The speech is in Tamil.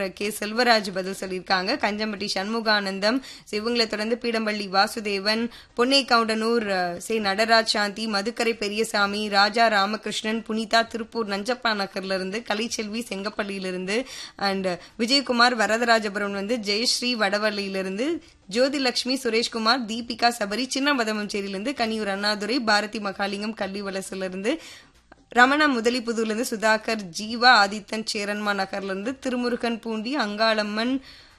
கே செல்வராஜ் பதில் சொல்லியிருக்காங்க கஞ்சம்பட்டி சண்முகானந்தம் சிவங்களை தொடர்ந்து பீடம்பள்ளி வாசுதேவன் பொன்னை கவுண்டனூர் அஹ், சே நடராஜ் சாந்தி மதுக்கரை பெரியசாமி ராஜா ராமகிருஷ்ணன் புனிதா திருப்பூர் நஞ்சப்பா நகர்ல இருந்து கலைச்செல்வி செங்கப்பள்ளியிலிருந்து அண்ட் விஜயகுமார் வரதராஜபுரம் வந்து ஜெயஸ்ரீ வடவள்ளியிலிருந்து ஜோதிலட்சுமி சுரேஷ்குமார் தீபிகா சபரி சின்னமதமஞ்சேரியிலிருந்து கனியூர் அண்ணாதுரை பாரதி மகாலிங்கம் கள்ளிவலசுல இருந்து ரமணா முதலிப்புதூர்ல இருந்து சுதாகர் ஜீவா ஆதித்தன் சேரன்மா நகர்ல இருந்து திருமுருகன் பூண்டி அங்காளம்மன்